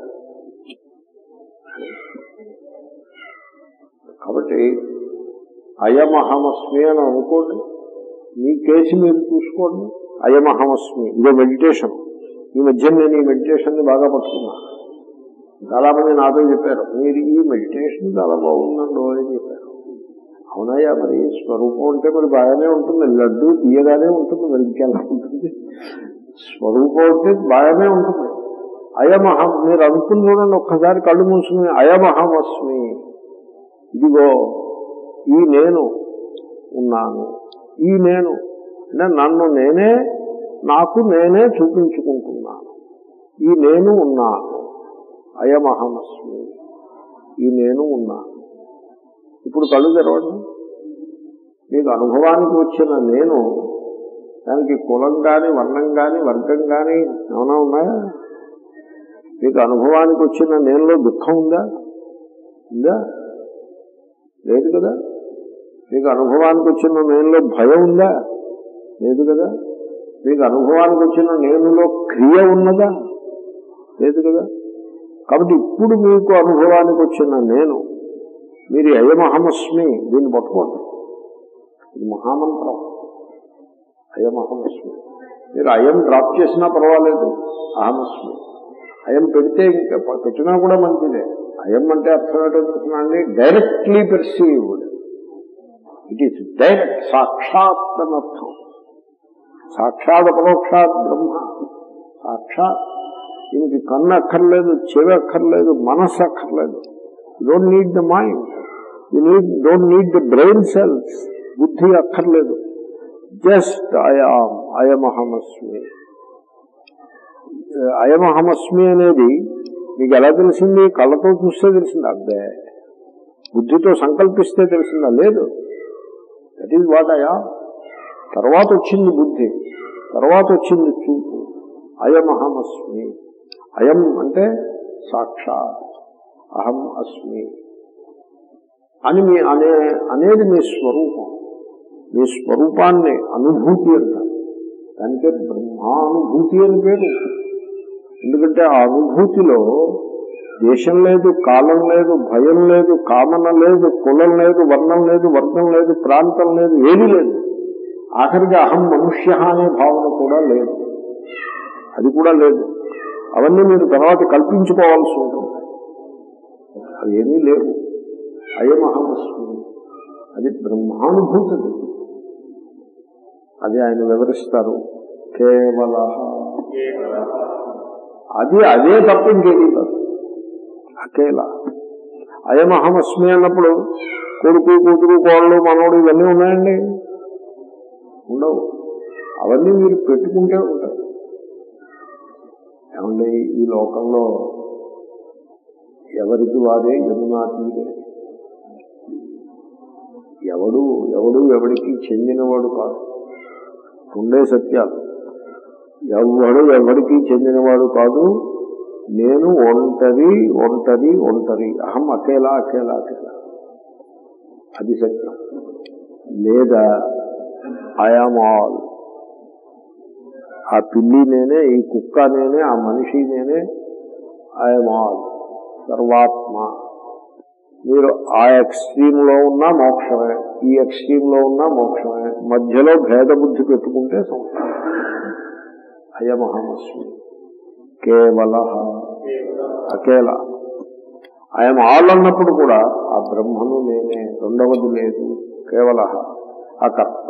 కాబట్టి అయమహమస్మి అని అనుకోండి మీ కేసు మీరు చూసుకోండి అయమహమస్మి ఇదే మెడిటేషన్ ఈ మధ్య నేను ఈ మెడిటేషన్ ని బాగా పట్టుకున్నా చాలా మంది నాతో చెప్పారు మీరు ఈ మెడిటేషన్ చాలా బాగుందండి అని చెప్పారు అవునయ్యా మరి స్వరూపం అంటే మరి బాగానే ఉంటుంది లడ్డు తీయగానే ఉంటుంది మరి ఇంకెలా ఉంటుంది స్వరూపం అంటే బాగానే ఉంటుంది అయమహం మీరు అనుకుని చూడండి ఒక్కసారి కళ్ళు మూసుకుని అయమహమస్మి ఇదిగో ఈ నేను ఉన్నాను ఈ నేను అంటే నన్ను నేనే నాకు నేనే చూపించుకుంటున్నాను ఈ నేను ఉన్నాను అయమహమస్మి ఈ నేను ఉన్నాను ఇప్పుడు కళ్ళు తెరవండి మీకు అనుభవానికి వచ్చిన నేను దానికి కులం కానీ వర్ణం కానీ వర్గం కానీ ఏమైనా ఉన్నాయా మీకు అనుభవానికి వచ్చిన నేనులో దుఃఖం ఉందా ఉందా లేదు కదా మీకు అనుభవానికి వచ్చిన నేనులో భయం ఉందా లేదు కదా మీకు అనుభవానికి వచ్చిన నేనులో క్రియ ఉన్నదా లేదు కదా కాబట్టి ఇప్పుడు మీకు అనుభవానికి వచ్చిన నేను మీరు అయమహమస్మి దీన్ని పట్టుకోండి ఇది మహామంత్రం అయమహమస్మి మీరు అయం డ్రాప్ చేసినా పర్వాలేదు అహమస్మి అయం పెడితే ఇంకా పెట్టినా కూడా మంచిదే అయం అంటే అర్థం ఏంటో తెలుసునండి directly perceived it is direct సాక్షాత్ అని అర్థం సాక్షాత్ పరోక్షాత్ బ్రహ్మ సాక్షాత్ దీనికి కన్ను అక్కర్లేదు చెవి అక్కర్లేదు మనస్సు అక్కర్లేదు don't need the mind you need don't need the brain cells బుద్ధి అక్కర్లేదు జస్ట్ అయాం అయమహమస్మి అయమహమస్మి అనేది మీకు ఎలా తెలిసింది కళ్ళతో చూస్తే తెలిసింది అబ్బే బుద్ధితో సంకల్పిస్తే తెలిసిందా లేదు దట్ ఈజ్ వాట్ అయా తర్వాత వచ్చింది బుద్ధి తర్వాత వచ్చింది చూపు అయమహమస్మి అయం అంటే సాక్షాత్ అహం అస్మి అని మీ అనే అనేది మీ స్వరూపం మీ స్వరూపాన్ని అనుభూతి అంటారు దానికే బ్రహ్మానుభూతి అని పేరు ఎందుకంటే ఆ అనుభూతిలో దేశం లేదు కాలం లేదు భయం లేదు కామన లేదు కులం లేదు వర్ణం లేదు వర్గం లేదు ప్రాంతం లేదు ఏమీ లేదు ఆఖరికి అహం మనుష్య అనే భావన కూడా లేదు అది కూడా లేదు అవన్నీ మీరు తర్వాత కల్పించుకోవాల్సి ఉంటుంది అవి ఏమీ లేవు అయం అహమస్మి అది బ్రహ్మానుభూతి అది ఆయన వివరిస్తారు కేవల అది అదే తప్ప ఇంకేది కాదు అకేలా అయం అహమస్మి అన్నప్పుడు కొడుకు కూతురు కోళ్ళు మనోడు ఇవన్నీ ఉన్నాయండి ఉండవు అవన్నీ మీరు పెట్టుకుంటే ఉంటాయి ఏమండి ఈ లోకంలో ఎవరికి వారే యమునా తీరే ఎవడు ఎవడు ఎవడికి చెందినవాడు కాదు ఉండే సత్యాలు ఎవడు ఎవడికి చెందినవాడు కాదు నేను ఒంటరి ఒంటరి ఒంటరి అహం అకేలా అకేలా అకేలా అది సత్యం లేదా ఐఆమ్ ఆల్ ఆ పిల్లి నేనే ఈ కుక్క నేనే ఆ మనిషి నేనే ఐఎమ్ ఆల్ సర్వాత్మ మీరు ఆ ఎక్స్ట్రీమ్ లో ఉన్న మోక్షమే ఈ ఎక్స్ట్రీమ్ లో ఉన్న మోక్షమే మధ్యలో భేద బుద్ధి పెట్టుకుంటే సంసారం అయమహమస్మి కేవల అకేల ఆయన ఆల్ అన్నప్పుడు కూడా ఆ బ్రహ్మను నేనే రెండవది లేదు కేవల అకర్త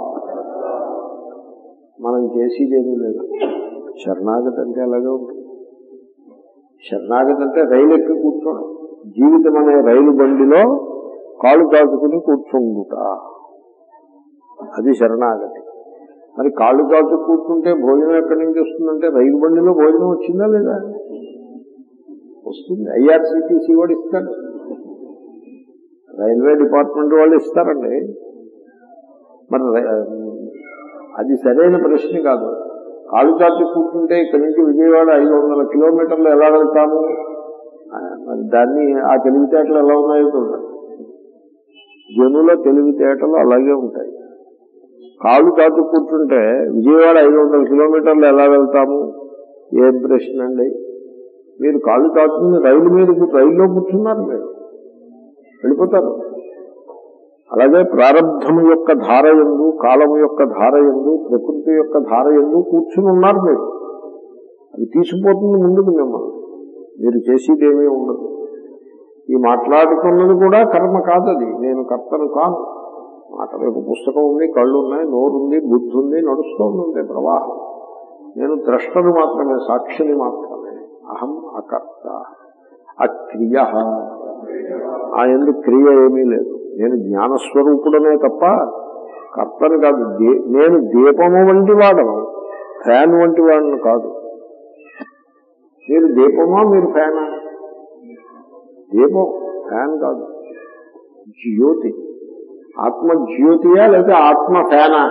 మనం చేసేదేమీ లేదు శరణాగతి అంటే అలాగే ఉంటుంది శరణాగతి అంటే రైలు ఎక్కి కూర్చోడం జీవితం అనే రైలు బండిలో కాలు కాచుకుని కూర్చుండుట అది శరణాగతి మరి కాళ్ళు కాచు కూర్చుంటే భోజనం ఎక్కడి నుంచి వస్తుందంటే రైలు బండిలో భోజనం వచ్చిందా లేదా వస్తుంది ఐఆర్సీటీసీ వాడు ఇస్తాడు రైల్వే డిపార్ట్మెంట్ వాళ్ళు ఇస్తారండి మరి రై- అది సరైన ప్రశ్న కాదు కాళ్ళు కాచి కూర్చుంటే ఇక్కడి నుంచి విజయవాడ ఐదు వందల కిలోమీటర్లు ఎలా వెళ్తాము ఆ, మరి దాన్ని ఆ తెలివితేటలు ఎలా ఉన్నాయో చూడండి జనుల తెలివితేటలు అలాగే ఉంటాయి కాళ్ళు కాచు కూర్చుంటే విజయవాడ ఐదు వందల కిలోమీటర్లు ఎలా వెళ్తాము ఏ ప్రశ్న అండి మీరు కాళ్ళు కాచుకుని రైలు మీద కూర్చు- రైల్లో కూర్చున్నారు మీరు వెళ్ళిపోతారు అలాగే ప్రారంధము యొక్క ధార ఎందు కాలము యొక్క ధార ఎందు ప్రకృతి యొక్క ధార ఎందు కూర్చుని ఉన్నారు మీరు అది తీసుకుపోతుంది ముందుకు మిమ్మల్ని మీరు చేసేదేమీ ఉండదు ఈ మాట్లాడుతున్నది కూడా కర్మ కాదది నేను కర్తను కాను మాట రేపు పుస్తకం ఉంది కళ్ళు ఉన్నాయి నోరు ఉంది బుద్ధి ఉంది నడుస్తోంది ప్రవాహం నేను ద్రష్టను మాత్రమే సాక్షిని మాత్రమే అహం అకర్త అక్రియ ఆ ఎందు క్రియ ఏమీ లేదు నేను జ్ఞానస్వరూపుడనే తప్ప కర్తను కాదు దే- నేను దీపము వంటి వాడను ఫ్యాన్ వంటి వాడిని కాదు మీరు దీపమా మీరు ఫ్యానా దీపం ఫ్యాన్ కాదు జ్యోతి ఆత్మ జ్యోతియా లేదా ఆత్మ ఫ్యానా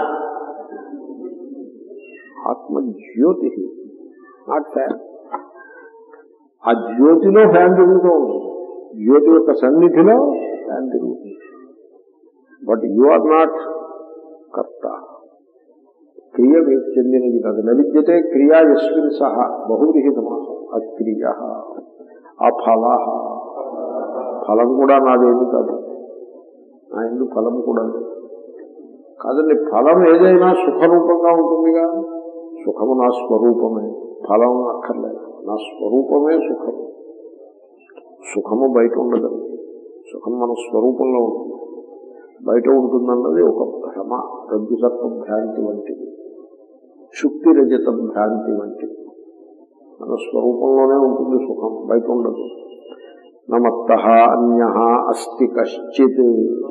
ఆత్మ జ్యోతి నాట్ ఫ్యాన్ ఆ జ్యోతిలో ఫ్యాన్ తిరుగుతూ ఉంటుంది జ్యోతి యొక్క సన్నిధిలో ఫ్యాన్ తిరుగుతుంది బట్ యు ఆర్ నాట్ కర్త క్రియ మీకు చెందినది కాదు నవిద్యతే క్రియా యస్మిన్ సహా బహువిహిత మాసం అక్రియ అఫల ఫలం కూడా నాదేమీ కాదు నా ఎందు ఫలం కూడా లేదు కాదండి ఫలం ఏదైనా సుఖరూపంగా ఉంటుందిగా సుఖము నా స్వరూపమే ఫలం అక్కర్లేదు నా స్వరూపమే సుఖము సుఖము బయట ఉండదండి సుఖం మన స్వరూపంలో ఉంటుంది బయట ఉంటుందన్నది ఒక భ్రమ రజ్జు సర్ప భ్రాంతి వంటిది శుక్తి రజత భ్రాంతి వంటిది మన స్వరూపంలోనే ఉంటుంది సుఖం బయట ఉండదు నమత్త అన్య అస్తి కశ్చిత్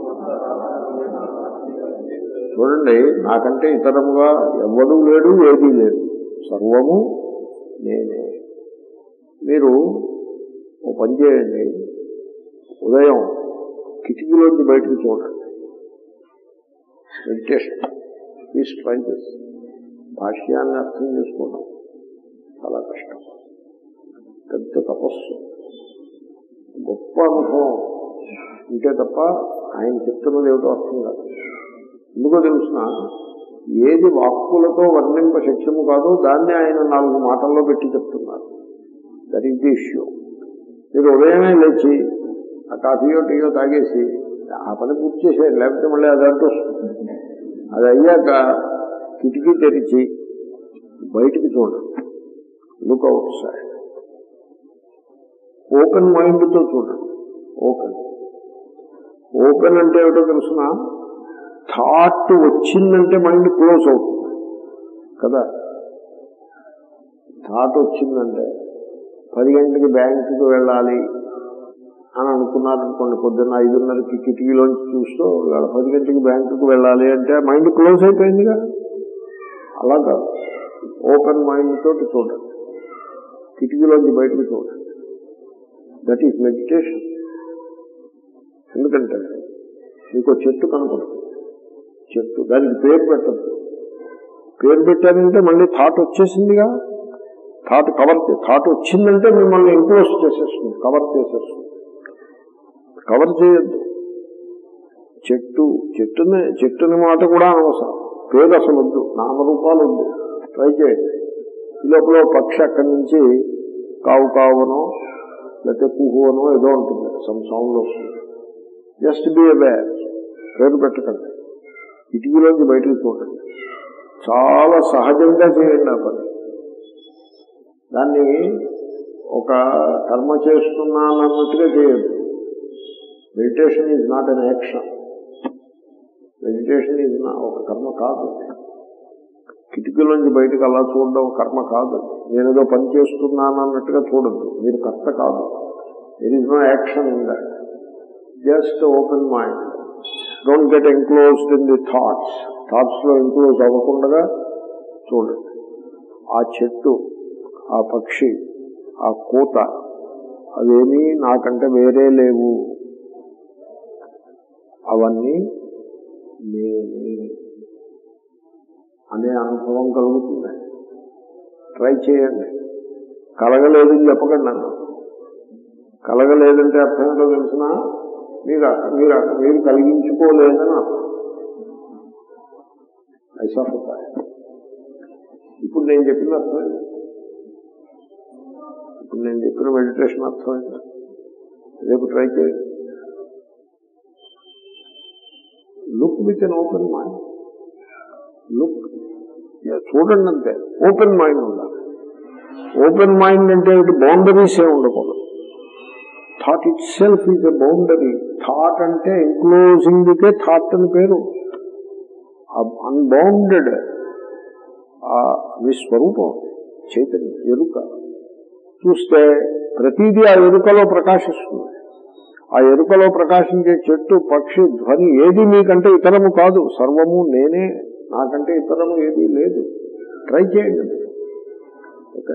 చూడండి నాకంటే ఇతరముగా ఎవ్వడూ లేడు ఏదీ లేదు సర్వము నేనే మీరు ఓ పని చేయండి ఉదయం కిటికీలోంచి బయటకు చూడండి మెడిటేషన్ ప్లీజ్ ట్రై చేసి భాష్యాన్ని అర్థం చేసుకోవడం చాలా కష్టం పెద్ద తపస్సు గొప్ప అనుభవం ఉంటే తప్ప ఆయన చెప్తున్నది ఏమిటో అర్థం కాదు ఎందుకో తెలుసిన ఏది వాక్కులతో వర్ణింప శక్యము కాదో దాన్ని ఆయన నాలుగు మాటల్లో పెట్టి చెప్తున్నారు దట్ ఈస్ ది ఇష్యూ మీరు ఉదయమే లేచి ఆ కాఫీయో టీయో తాగేసి ఆ పని పూర్తి చేసేది లేకపోతే మళ్ళీ అది అంటూ వస్తుంది అది అయ్యాక కిటికీ తెరిచి బయటికి చూడండి లుక్ అవుట్ సైడ్ ఓపెన్ మైండ్తో చూడండి ఓపెన్ ఓపెన్ అంటే ఏమిటో తెలుసిన థాట్ వచ్చిందంటే మైండ్ క్లోజ్ అవుతుంది కదా థాట్ వచ్చిందంటే పది గంటలకి బ్యాంకుకి వెళ్ళాలి అని అనుకున్నారనుకోండి పొద్దున్న ఐదున్నరకి కిటికీలోంచి చూస్తూ ఇవాళ పది గంటలకి బ్యాంకుకి వెళ్ళాలి అంటే మైండ్ క్లోజ్ అయిపోయిందిగా అలా కాదు ఓపెన్ మైండ్ తోటి చూడండి కిటికీలోంచి బయటకు చూడండి దట్ ఈస్ మెడిటేషన్ ఎందుకంటే మీకు చెట్టు కనపడుతుంది చెట్టు దానికి పేరు పెట్టదు పేరు పెట్టారంటే మళ్ళీ థాట్ వచ్చేసిందిగా థాట్ కవర్ థాట్ వచ్చిందంటే మిమ్మల్ని ఇంక్లోజ్ చేసేస్తుంది కవర్ చేసేస్తుంది కవర్ చేయొద్దు చెట్టు చెట్టుని చెట్టుని మాట కూడా అనవసరం పేరు అసలు వద్దు నామరూపాలు వద్దు ట్రై చేయండి ఈ లోపల పక్షి అక్కడి నుంచి కావు కావునో లేకపోతే కుహువనో ఏదో ఉంటుంది సమ్ సౌండ్ వస్తుంది జస్ట్ బి అవేర్ పేరు పెట్టకండి ఇటుకలోంచి బయటకు చూడండి చాలా సహజంగా చేయండి ఆ పని దాన్ని ఒక కర్మ చేస్తున్నానన్నట్టుగా చేయొద్దు meditation is not an action meditation is not ఒక కర్మ కాదు కిటికీలోంచి బయటకు అలా చూడడం కర్మ కాదు నేనేదో పని చేస్తున్నానన్నట్టుగా చూడద్దు మీరు కర్త కాదు there is no action in that just open mind don't get enclosed in the thoughts thoughts లో ఎంక్లోజ్ అవ్వకుండా చూడండి ఆ చెట్టు ఆ పక్షి ఆ కూత అవేమీ నాకంటే వేరే లేవు అవన్నీ నేనే అనే అనుభవం కలుగుతుంది ట్రై చేయండి కలగలేదని చెప్పకండి నన్ను కలగలేదంటే అర్థం ఏంటో తెలిసిన మీరు మీరు మీరు కలిగించుకోలేదని అర్థం ఐసాఫుతాయి ఇప్పుడు నేను చెప్పిన అర్థమైంది ఇప్పుడు నేను చెప్పిన మెడిటేషన్ అర్థమైంది రేపు ట్రై చేయండి look with an open mind look చూడండి అంతే ఓపెన్ మైండ్ ఉండాలి ఓపెన్ మైండ్ అంటే బౌండరీస్ ఏ ఉండకూడదు thought itself is a boundary thought అంటే ఎంక్లోజింగ్కే థాట్ అని పేరు అన్బౌండెడ్ మీ స్వరూపం చైతన్యం ఎరుక చూస్తే ప్రతిదీ ఆ ఎరుకలో ప్రకాశిస్తుంది ఆ ఎరుకలో ప్రకాశించే చెట్టు పక్షి ధ్వని ఏది మీకంటే ఇతరము కాదు సర్వము నేనే నాకంటే ఇతరము ఏది లేదు ట్రై చేయండి మీరు. ఓకే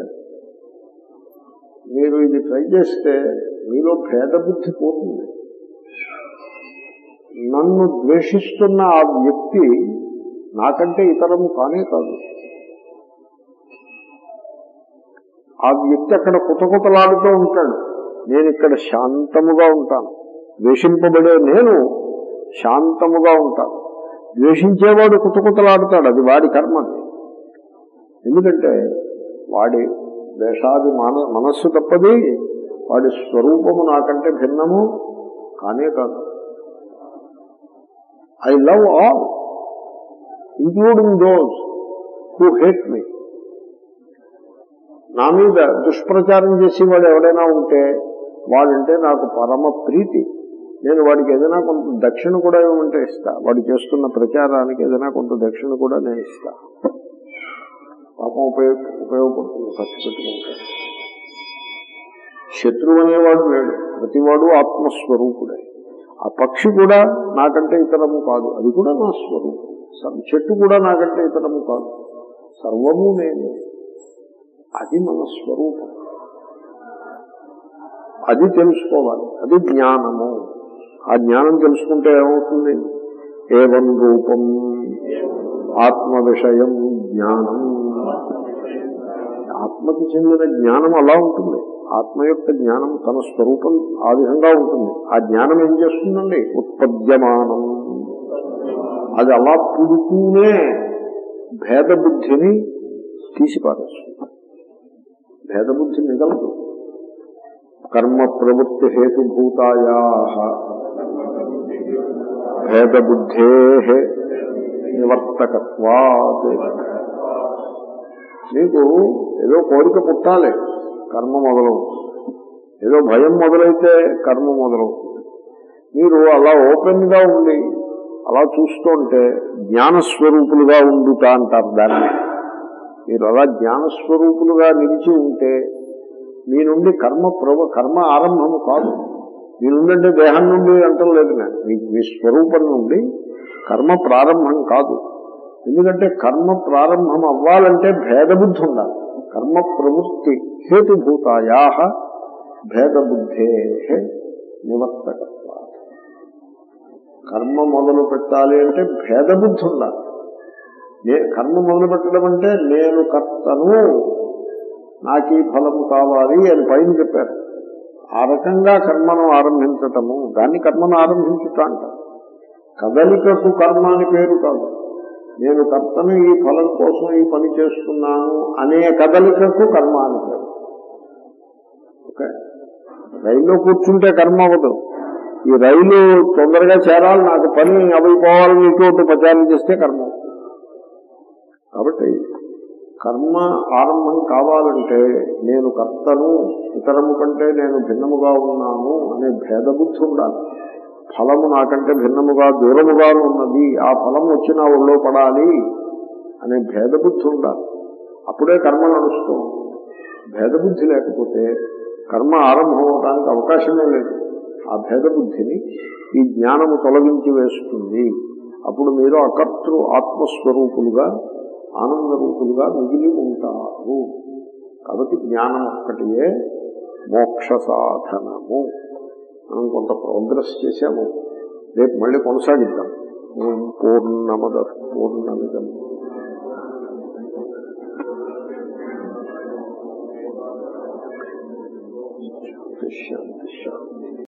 మీరు ఇది ట్రై చేస్తే మీలో భేద బుద్ధి పోతుంది నన్ను ద్వేషిస్తున్న ఆ వ్యక్తి నాకంటే ఇతరము కానే కాదు ఆ వ్యక్తి అక్కడ కుతకుతలాడుతూ ఉంటాడు నేను ఇక్కడ శాంతముగా ఉంటాను ద్వేషింపబడే నేను శాంతముగా ఉంటాను ద్వేషించేవాడు కుతకుతలాడుతాడు అది వాడి కర్మ అది. ఎందుకంటే వాడి ద్వేషాది మాన మనస్సు తప్పది వాడి స్వరూపము నాకంటే భిన్నము కానే కాదు I love all including those who hate me నా మీద దుష్ప్రచారం చేసేవాడు ఎవడైనా ఉంటే వాడంటే నాకు పరమ ప్రీతి నేను వాడికి ఏదైనా కొంత దక్షిణ కూడా ఇవ్వమంటే ఇస్తా వాడు చేస్తున్న ప్రచారానికి ఏదైనా కొంత దక్షిణ కూడా నేను ఇస్తా పాపం ఉపయోగ ఉపయోగపడుతుంది ఖర్చు పెట్టుకుంటాడు శత్రువు అనేవాడు లేడు ప్రతివాడు ఆత్మస్వరూపుడే ఆ పక్షి కూడా నాకంటే ఇతరము కాదు అది కూడా నా స్వరూపం సర్- చెట్టు కూడా నాకంటే ఇతరము కాదు సర్వము నేను అది మన స్వరూపం అది తెలుసుకోవాలి అది జ్ఞానము ఆ జ్ఞానం తెలుసుకుంటే ఏమవుతుంది ఏవం రూపం ఆత్మ విషయం జ్ఞానం ఆత్మకి చెందిన జ్ఞానం అలా ఉంటుంది ఆత్మ యొక్క జ్ఞానం తన స్వరూపం ఆ విధంగా ఉంటుంది ఆ జ్ఞానం ఏం చేస్తుందండి ఉత్పద్యమానం అది అలా పుడుతూనే భేద బుద్ధిని తీసిపారేస్తుంది భేద బుద్ధి మిగలదు కర్మ ప్రవృత్తి హేతుభూతాయా భేద బుద్ధే నివర్తకత్వాత్ మీకు ఏదో కోరిక పుట్టాలి కర్మ మొదలవుతుంది ఏదో భయం మొదలైతే కర్మ మొదలవుతుంది మీరు అలా ఓపెన్ గా ఉండి అలా చూస్తుంటే జ్ఞానస్వరూపులుగా ఉండుతా అంటారు దాన్ని మీరు అలా జ్ఞానస్వరూపులుగా నిలిచి ఉంటే మీ నుండి కర్మ ప్రవ కర్మ ఆరంభము కాదు మీ నుండి దేహం నుండి అంటం లేదు నేను మీ మీ స్వరూపం నుండి కర్మ ప్రారంభం కాదు ఎందుకంటే కర్మ ప్రారంభం అవ్వాలంటే భేదబుద్ధి ఉండాలి కర్మ ప్రవృత్తి హేతుభూతాయా భేదబుద్ధే నివర్తకత్వ కర్మ మొదలు పెట్టాలి అంటే భేదబుద్ధి ఉండాలి నే కర్మ మొదలు పెట్టడం అంటే నేను కర్తను నాకు ఈ ఫలము కావాలి అని పైన చెప్పారు ఆ రకంగా కర్మను ఆరంభించటము దాన్ని కర్మను ఆరంభించుట అంటారు కదలికకు కర్మ అని పేరు కాదు నేను కర్తను ఈ ఫలం కోసం ఈ పని చేస్తున్నాను అనే కదలికకు కర్మ అని పేరు ఓకే రైల్లో కూర్చుంటే కర్మ అవ్వదు ఈ రైలు తొందరగా చేరాలి నాకు పని అవైపోవాలని ఇటువంటి ప్రచారం చేస్తే కర్మ అవుతుంది కాబట్టి కర్మ ఆరంభం కావాలంటే నేను కర్తను ఇతరము కంటే నేను భిన్నముగా ఉన్నాను అనే భేదబుద్ధి ఉండాలి ఫలము నాకంటే భిన్నముగా దూరముగా ఉన్నది ఆ ఫలం వచ్చి నా ఒళ్ళో పడాలి అనే భేదబుద్ధి ఉండాలి అప్పుడే కర్మ నడుస్తూ భేదబుద్ధి లేకపోతే కర్మ ఆరంభం అవడానికి అవకాశమే లేదు ఆ భేదబుద్ధిని ఈ జ్ఞానము తొలగించి వేస్తుంది అప్పుడు మీరు అకర్తృ ఆత్మస్వరూపులుగా ఆనంద రూపులుగా మిగిలి ఉంటారు కాబట్టి జ్ఞానం ఒక్కటియే మోక్ష సాధనము మనం కొంత ప్రోగ్రెస్ చేశాము రేపు మళ్ళీ కొనసాగిద్దాం ఓం పూర్ణమద పూర్ణమిదం శాంతి శాంతి